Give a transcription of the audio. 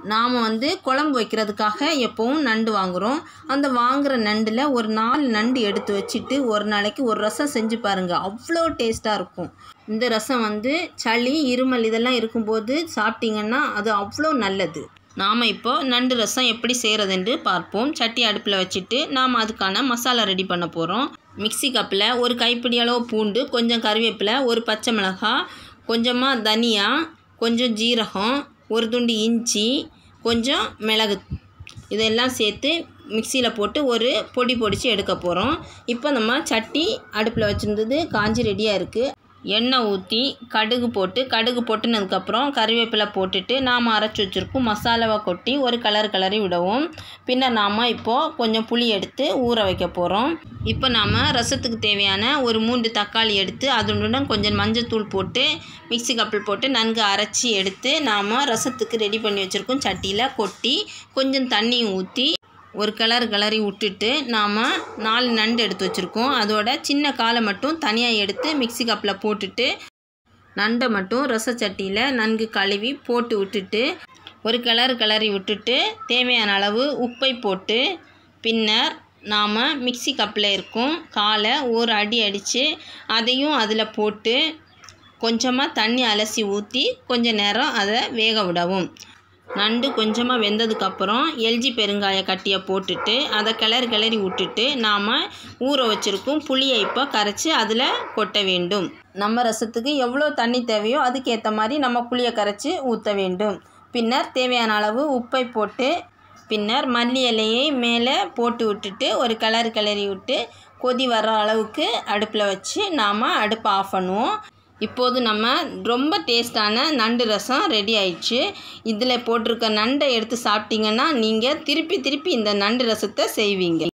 நாம் வந்து குழம்பு வைக்கிறதுக்காக எப்போவும் நண்டு வாங்குகிறோம் அந்த வாங்குகிற நண்டில் ஒரு நாலு நண்டு எடுத்து வச்சுட்டு ஒரு நாளைக்கு ஒரு ரசம் செஞ்சு பாருங்கள் அவ்வளோ டேஸ்ட்டாக இருக்கும் இந்த ரசம் வந்து சளி இருமல் இதெல்லாம் இருக்கும்போது சாப்பிட்டிங்கன்னா அது அவ்வளோ நல்லது நாம் இப்போ நண்டு ரசம் எப்படி செய்கிறதுன்னு பார்ப்போம் சட்டி அடுப்பில் வச்சுட்டு நாம் அதுக்கான மசாலா ரெடி பண்ண போகிறோம் மிக்ஸி கப்பில் ஒரு கைப்பிடி அளவு பூண்டு கொஞ்சம் கறிவேப்பிலை ஒரு பச்சை மிளகாய் கொஞ்சமாக தனியா கொஞ்சம் ஜீரகம் ஒரு துண்டு இஞ்சி கொஞ்சம் மிளகு இதெல்லாம் சேர்த்து மிக்சியில் போட்டு ஒரு பொடி பொடிச்சு எடுக்க போகிறோம் இப்போ நம்ம சட்டி அடுப்பில் வச்சுருந்தது காஞ்சி ரெடியாக இருக்குது எண்ணெய் ஊற்றி கடுகு போட்டு கடுகு பொட்டுனதுக்கப்புறம் கறிவேப்பிலை போட்டுட்டு நாம் அரைச்சி வச்சுருக்கோம் மசாலாவை கொட்டி ஒரு கலர் கலரி விடவும் பின்னர் நாம் இப்போது கொஞ்சம் புளி எடுத்து ஊற வைக்க போகிறோம் இப்போ நாம் ரசத்துக்கு தேவையான ஒரு மூன்று தக்காளி எடுத்து அதனுடன் கொஞ்சம் மஞ்சத்தூள் போட்டு மிக்ஸி கப்பில் போட்டு நன்கு அரைச்சி எடுத்து நாம் ரசத்துக்கு ரெடி பண்ணி வச்சுருக்கோம் சட்டியில் கொட்டி கொஞ்சம் தண்ணி ஊற்றி ஒரு கலர் கிளறி விட்டுட்டு நாம் நாலு நண்டு எடுத்து வச்சுருக்கோம் அதோட சின்ன காலை மட்டும் தனியாக எடுத்து மிக்ஸி கப்பில் போட்டுட்டு நண்டை மட்டும் ரசச்சட்டியில் நன்கு கழுவி போட்டு விட்டுட்டு ஒரு கிளறு கிளறி விட்டுட்டு தேவையான அளவு உப்பை போட்டு பின்னர் நாம் மிக்ஸி கப்பில் இருக்கும் காலை ஒரு அடி அடித்து அதையும் அதில் போட்டு கொஞ்சமாக தண்ணி அலசி ஊற்றி கொஞ்ச நேரம் அதை வேக விடவும் நண்டு கொஞ்சமாக வெந்ததுக்கப்புறம் எல்ஜி பெருங்காய கட்டியை போட்டுட்டு அதை கிளறி கிளறி விட்டுட்டு நாம் ஊற வச்சுருக்கும் புளியை இப்போ கரைச்சி அதில் கொட்ட வேண்டும் நம்ம ரசத்துக்கு எவ்வளோ தண்ணி தேவையோ அதுக்கேற்ற மாதிரி நம்ம புளியை கரைச்சி ஊற்ற வேண்டும் பின்னர் தேவையான அளவு உப்பை போட்டு பின்னர் மல்லி இலையை மேலே போட்டு விட்டுட்டு ஒரு கிளறு கிளறி விட்டு கொதி வர அளவுக்கு அடுப்பில் வச்சு நாம் அடுப்பை ஆஃப் பண்ணுவோம் இப்போது நம்ம ரொம்ப டேஸ்டான நண்டு ரசம் ரெடி ஆயிடுச்சு இதில் போட்டிருக்க நண்டை எடுத்து சாப்பிட்டீங்கன்னா நீங்கள் திருப்பி திருப்பி இந்த நண்டு ரசத்தை செய்வீங்க